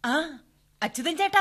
ആ അച്യുതൻ ചേട്ടാ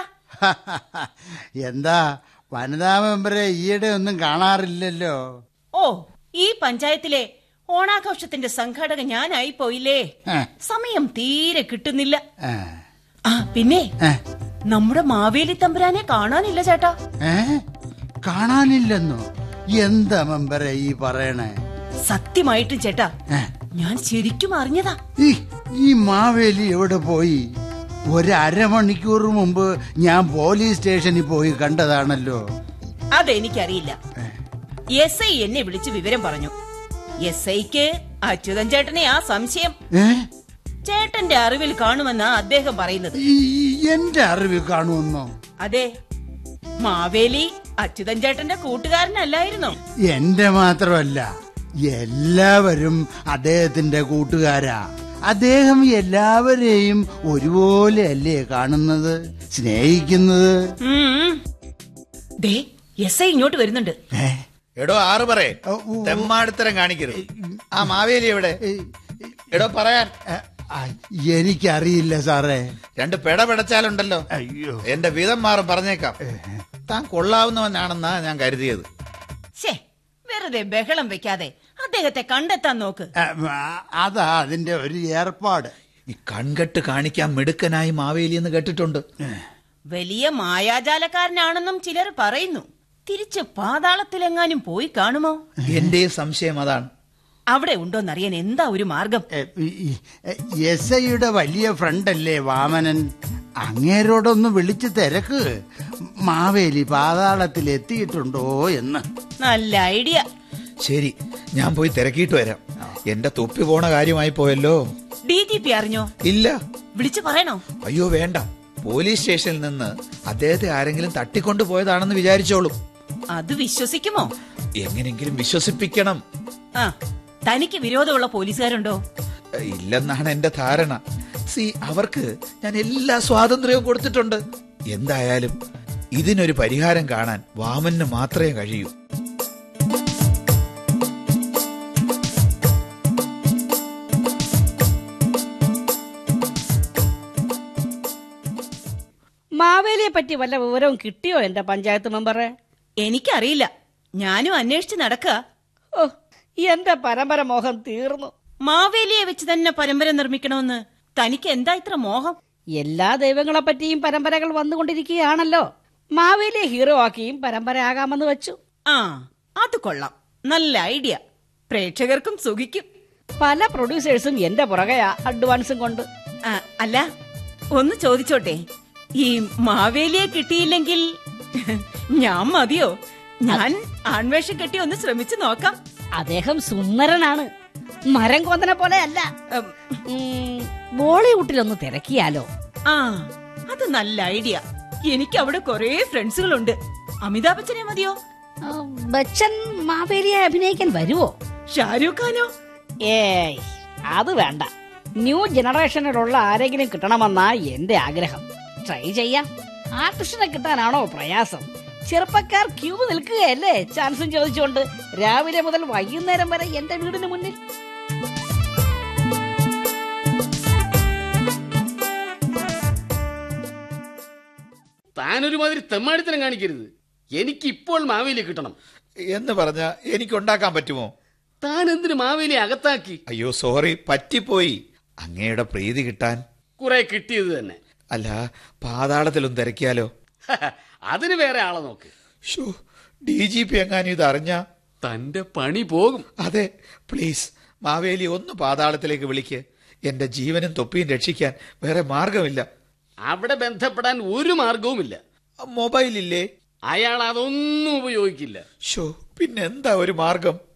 എന്താ വനിതാ മെമ്പറെ ഈയിടെ ഒന്നും കാണാറില്ലല്ലോ ഓ ഈ പഞ്ചായത്തിലെ ഓണാഘോഷത്തിന്റെ സംഘാടക ഞാനായി പോയില്ലേ ഏ. സമയം തീരെ കിട്ടുന്നില്ല ഏ, ആ പിന്നെ ഏ, നമ്മുടെ മാവേലി തമ്പുരാനെ കാണാനില്ല ചേട്ടാ ഏ? കാണാനില്ലെന്നോ എന്താ മെമ്പറെ ഈ പറയണേ സത്യമായിട്ടും ചേട്ടാ ഏ, ഞാൻ ശരിക്കും അറിഞ്ഞതാ ഈ ഈ മാവേലി എവിടെ പോയി ഒരു അരമണിക്കൂർ മുമ്പ് ഞാൻ പോലീസ് സ്റ്റേഷനിൽ പോയി കണ്ടതാണല്ലോ അതെനിക്കറിയില്ല എസ് ഐ എന്നെ വിളിച്ച് വിവരം പറഞ്ഞു എസ് ഐക്ക് അച്യുതൻ ചേട്ടനെ ആ സംശയം ഏ ചേട്ടന്റെ അറിവിൽ കാണുമെന്നാ അദ്ദേഹം പറയുന്നത് ഈ എന്റെ അറിവ് കാണുമെന്നോ അതെ മാവേലി അച്യുതൻ ചേട്ടന്റെ കൂട്ടുകാരനല്ലായിരുന്നോ എന്റെ മാത്രമല്ല എല്ലാവരും അദ്ദേഹത്തിന്റെ കൂട്ടുകാരാ അദ്ദേഹം എല്ലാവരെയും ഒരുപോലെ അല്ലേ കാണുന്നത് സ്നേഹിക്കുന്നത് ഉം. ദേ എസ് ഐ ഇങ്ങോട്ട് വരുന്നുണ്ട് ഏ? എടോ ആറ് പറയേ ഓ, ഓ, ഓ. തെമ്മാടിത്തരം കാണിക്കരുത് ആ മാവേലി എവിടെ എടോ പറയാൻ ഏ, ആ, എനിക്കറിയില്ല സാറേ രണ്ട് പെട പെടച്ചാലുണ്ടല്ലോ അയ്യോ എന്റെ വിധം മാറും പറഞ്ഞേക്കാം താൻ കൊള്ളാവുന്നവനാണെന്നാ ഞാൻ കരുതിയത് ശേ വെറുതെ ബഹളം വെക്കാതെ അദ്ദേഹത്തെ കണ്ടെത്താൻ നോക്ക് ആ, ആ, അതാ അതിന്റെ ഒരു ഏർപ്പാട് ഈ കൺകെട്ട് കാണിക്കാൻ മിടുക്കനായി മാവേലി എന്ന് കേട്ടിട്ടുണ്ട് വലിയ മായാജാലക്കാരനാണെന്നും ചിലർ പറയുന്നു തിരിച്ച് പാതാളത്തിലെങ്ങാനും പോയി കാണുമോ എന്റെ സംശയം അതാണ് അവിടെ ഉണ്ടോന്നറിയാൻ എന്താ ഒരു മാർഗം എസ് ഐയുടെ വലിയ ഫ്രണ്ടല്ലേ വാമനൻ അങ്ങേരോടൊന്ന് വിളിച്ച് തിരക്ക് മാവേലി പാതാളത്തിൽ എത്തിയിട്ടുണ്ടോ എന്ന് നല്ല ഐഡിയ ശരി ഞാൻ പോയി തിരക്കിയിട്ട് വരാം എന്റെ തൊപ്പി പോണ കാര്യമായി പോയല്ലോ ഡി ജി പി അറിഞ്ഞോ ഇല്ല വിളിച്ചു പറയണോ അയ്യോ വേണ്ട പോലീസ് സ്റ്റേഷനിൽ നിന്ന് അദ്ദേഹത്തെ ആരെങ്കിലും തട്ടിക്കൊണ്ടു പോയതാണെന്ന് വിചാരിച്ചോളും അത് വിശ്വസിക്കുമോ എങ്ങനെങ്കിലും വിശ്വസിപ്പിക്കണം ആ തനിക്ക് വിരോധമുള്ള പോലീസുകാരുണ്ടോ ഇല്ലെന്നാണ് എന്റെ ധാരണ സി അവർക്ക് ഞാൻ എല്ലാ സ്വാതന്ത്ര്യവും കൊടുത്തിട്ടുണ്ട് എന്തായാലും ഇതിനൊരു പരിഹാരം കാണാൻ വാമന് മാത്രമേ കഴിയൂ മാവേലിയെ പറ്റി വല്ല വിവരവും കിട്ടിയോ എന്റെ പഞ്ചായത്ത് മെമ്പറെ എനിക്കറിയില്ല ഞാനും അന്വേഷിച്ച് നടക്കുക ഓ എന്റെ പരമ്പര മോഹം തീർന്നു മാവേലിയെ വെച്ച് തന്നെ പരമ്പര നിർമ്മിക്കണമെന്ന് തനിക്ക് എന്താ ഇത്ര മോഹം എല്ലാ ദൈവങ്ങളെ പറ്റിയും പരമ്പരകൾ വന്നുകൊണ്ടിരിക്കുകയാണല്ലോ മാവേലിയെ ഹീറോ ആക്കിയും പരമ്പര ആകാമെന്ന് വെച്ചു ആ അത് കൊള്ളാം നല്ല ഐഡിയ പ്രേക്ഷകർക്കും സുഖിക്കും പല പ്രൊഡ്യൂസേഴ്സും എന്റെ പുറകെയാ അഡ്വാൻസും കൊണ്ട് ആ, അല്ല ഒന്ന് ചോദിച്ചോട്ടെ ഈ മാവേലിയെ കിട്ടിയില്ലെങ്കിൽ ഞാൻ മതിയോ ഞാൻ ആൺവേഷം കെട്ടി ഒന്ന് ശ്രമിച്ചു നോക്കാം അദ്ദേഹം സുന്ദരനാണ് മരം കൊന്തനെ പോലെ അല്ല ഉം, ഉം, ബോളിവുഡിലൊന്ന് തിരക്കിയാലോ ആ അത് നല്ല ഐഡിയ എനിക്ക് അവിടെ കൊറേ ഫ്രണ്ട്സുകളുണ്ട് അമിതാഭ് ബച്ചനെ മതിയോ ആ, ബച്ചൻ മാവേലിയെ അഭിനയിക്കാൻ വരുവോ ഷാരൂഖ് ഖാനോ ഏയ് അത് വേണ്ട ന്യൂ ജനറേഷനിലുള്ള ആരെങ്കിലും കിട്ടണമെന്നാ എന്റെ ആഗ്രഹം ട്രൈ ചെയ്യാം ആർട്ടിസ്റ്റിനെ കിട്ടാനാണോ പ്രയാസം ചെറുപ്പക്കാർ ക്യൂ നിൽക്കുകയല്ലേ ചാൻസും ചോദിച്ചുകൊണ്ട് രാവിലെ മുതൽ വൈകുന്നേരം വരെ എന്റെ വീടിന് മുന്നിൽ താനൊരുമാതിരി തെമ്മാടിത്തരം കാണിക്കരുത് എനിക്ക് ഇപ്പോൾ മാവേലി കിട്ടണം എന്ന് പറഞ്ഞ എനിക്കുണ്ടാക്കാൻ പറ്റുമോ താൻ എന്തിനു മാവേലി അകത്താക്കി അയ്യോ സോറി പറ്റിപ്പോയി അങ്ങയുടെ പ്രീതി കിട്ടാൻ കുറെ കിട്ടിയത് തന്നെ അല്ല പാതാളത്തിലൊന്ന് തിരക്കിയാലോ അതിന് വേറെ ആളെ നോക്ക് ഷോ ഡി ജി പി എങ്ങാനും ഇത് അറിഞ്ഞ തന്റെ പണി പോകും അതെ പ്ലീസ് മാവേലി ഒന്ന് പാതാളത്തിലേക്ക് വിളിക്ക് എന്റെ ജീവനും തൊപ്പിയും രക്ഷിക്കാൻ വേറെ മാർഗമില്ല അവിടെ ബന്ധപ്പെടാൻ ഒരു മാർഗവുമില്ല മൊബൈൽ ഇല്ലേ അയാൾ അതൊന്നും ഉപയോഗിക്കില്ല ഷോ പിന്നെന്താ ഒരു മാർഗം